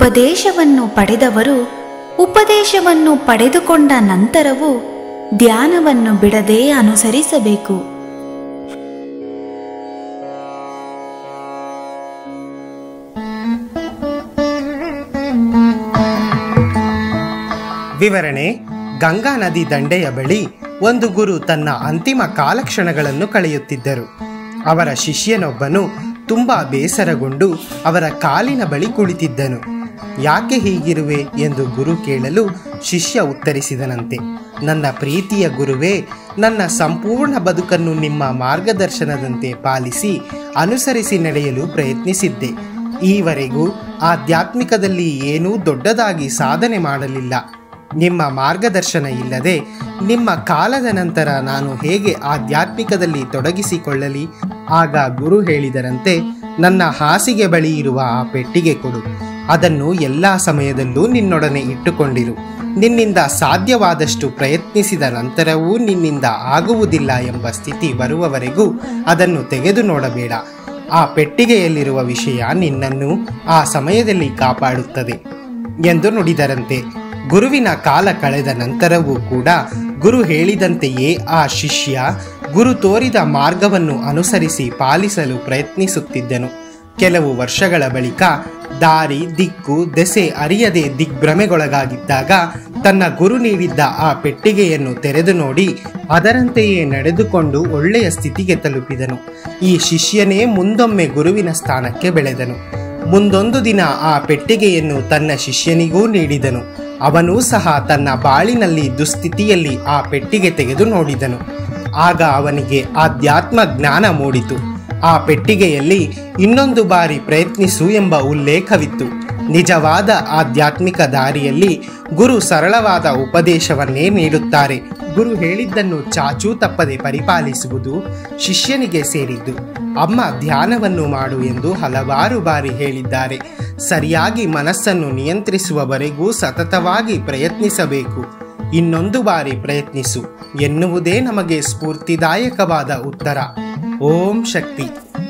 ಉಪದೇಶವನ್ನು ಪಡೆದವರು ಉಪದೇಶವನ್ನು ಪಡೆದುಕೊಂಡ ನಂತರವೂ ಧ್ಯಾನವನ್ನು ಬಿಡದೆ ಅನುಸರಿಸಬೇಕು ವಿವರಣೆ ಗಂಗಾ ನದಿ ದಂಡೆಯ ಬಳಿ ಒಂದು ಗುರು ತನ್ನ ಅಂತಿಮ ಕಾಲಕ್ಷಣಗಳನ್ನು ಕಳೆಯುತ್ತಿದ್ದರು ಅವರ ಶಿಷ್ಯನೊಬ್ಬನು ತುಂಬಾ ಬೇಸರಗೊಂಡು ಅವರ ಕಾಲಿನ ಬಳಿ ಕುಳಿತಿದ್ದನು ಯಾಕೆ ಹೀಗಿರುವೆ ಎಂದು ಗುರು ಕೇಳಲು ಶಿಷ್ಯ ಉತ್ತರಿಸಿದನಂತೆ ನನ್ನ ಪ್ರೀತಿಯ ಗುರುವೇ ನನ್ನ ಸಂಪೂರ್ಣ ಬದುಕನ್ನು ನಿಮ್ಮ ಮಾರ್ಗದರ್ಶನದಂತೆ ಪಾಲಿಸಿ ಅನುಸರಿಸಿ ನಡೆಯಲು ಪ್ರಯತ್ನಿಸಿದ್ದೆ ಈವರೆಗೂ ಆಧ್ಯಾತ್ಮಿಕದಲ್ಲಿ ಏನೂ ದೊಡ್ಡದಾಗಿ ಸಾಧನೆ ಮಾಡಲಿಲ್ಲ ನಿಮ್ಮ ಮಾರ್ಗದರ್ಶನ ಇಲ್ಲದೆ ನಿಮ್ಮ ಕಾಲದ ನಂತರ ನಾನು ಹೇಗೆ ಆಧ್ಯಾತ್ಮಿಕದಲ್ಲಿ ತೊಡಗಿಸಿಕೊಳ್ಳಲಿ ಆಗ ಗುರು ಹೇಳಿದರಂತೆ ನನ್ನ ಹಾಸಿಗೆ ಬಳಿ ಇರುವ ಆ ಪೆಟ್ಟಿಗೆ ಕೊಡು ಅದನ್ನು ಎಲ್ಲ ಸಮಯದಲ್ಲೂ ನಿನ್ನೊಡನೆ ಇಟ್ಟುಕೊಂಡಿರು ನಿನ್ನಿಂದ ಸಾಧ್ಯವಾದಷ್ಟು ಪ್ರಯತ್ನಿಸಿದ ನಂತರವೂ ನಿನ್ನಿಂದ ಆಗುವುದಿಲ್ಲ ಎಂಬ ಸ್ಥಿತಿ ಬರುವವರೆಗೂ ಅದನ್ನು ತೆಗೆದು ನೋಡಬೇಡ ಆ ಪೆಟ್ಟಿಗೆಯಲ್ಲಿರುವ ವಿಷಯ ನಿನ್ನನ್ನು ಆ ಸಮಯದಲ್ಲಿ ಕಾಪಾಡುತ್ತದೆ ಎಂದು ನುಡಿದರಂತೆ ಗುರುವಿನ ಕಾಲ ಕಳೆದ ನಂತರವೂ ಕೂಡ ಗುರು ಹೇಳಿದಂತೆಯೇ ಆ ಶಿಷ್ಯ ಗುರು ತೋರಿದ ಮಾರ್ಗವನ್ನು ಅನುಸರಿಸಿ ಪಾಲಿಸಲು ಪ್ರಯತ್ನಿಸುತ್ತಿದ್ದನು ಕೆಲವು ವರ್ಷಗಳ ಬಳಿಕ ದಾರಿ ದಿಕ್ಕು ದೆಸೆ ಅರಿಯದೆ ದಿಗ್ಭ್ರಮೆಗೊಳಗಾಗಿದ್ದಾಗ ತನ್ನ ಗುರು ನೀಡಿದ್ದ ಆ ಪೆಟ್ಟಿಗೆಯನ್ನು ತೆರೆದು ನೋಡಿ ಅದರಂತೆಯೇ ನಡೆದುಕೊಂಡು ಒಳ್ಳೆಯ ಸ್ಥಿತಿಗೆ ತಲುಪಿದನು ಈ ಶಿಷ್ಯನೇ ಮುಂದೊಮ್ಮೆ ಗುರುವಿನ ಸ್ಥಾನಕ್ಕೆ ಬೆಳೆದನು ಮುಂದೊಂದು ದಿನ ಆ ಪೆಟ್ಟಿಗೆಯನ್ನು ತನ್ನ ಶಿಷ್ಯನಿಗೂ ನೀಡಿದನು ಅವನೂ ಸಹ ತನ್ನ ಬಾಳಿನಲ್ಲಿ ದುಸ್ಥಿತಿಯಲ್ಲಿ ಆ ಪೆಟ್ಟಿಗೆ ತೆಗೆದು ನೋಡಿದನು ಆಗ ಅವನಿಗೆ ಆಧ್ಯಾತ್ಮ ಜ್ಞಾನ ಮೂಡಿತು ಆ ಪೆಟ್ಟಿಗೆಯಲ್ಲಿ ಇನ್ನೊಂದು ಬಾರಿ ಪ್ರಯತ್ನಿಸು ಎಂಬ ಉಲ್ಲೇಖವಿತ್ತು ನಿಜವಾದ ಆಧ್ಯಾತ್ಮಿಕ ದಾರಿಯಲ್ಲಿ ಗುರು ಸರಳವಾದ ಉಪದೇಶವನ್ನೇ ನೀಡುತ್ತಾರೆ ಗುರು ಹೇಳಿದ್ದನ್ನು ಚಾಚೂ ತಪ್ಪದೆ ಪರಿಪಾಲಿಸುವುದು ಶಿಷ್ಯನಿಗೆ ಸೇರಿದ್ದು ಅಮ್ಮ ಧ್ಯಾನವನ್ನು ಮಾಡು ಎಂದು ಹಲವಾರು ಬಾರಿ ಹೇಳಿದ್ದಾರೆ ಸರಿಯಾಗಿ ಮನಸ್ಸನ್ನು ನಿಯಂತ್ರಿಸುವವರೆಗೂ ಸತತವಾಗಿ ಪ್ರಯತ್ನಿಸಬೇಕು ಇನ್ನೊಂದು ಬಾರಿ ಪ್ರಯತ್ನಿಸು ಎನ್ನುವುದೇ ನಮಗೆ ಸ್ಫೂರ್ತಿದಾಯಕವಾದ ಉತ್ತರ ಓಂ ಶಕ್ತಿ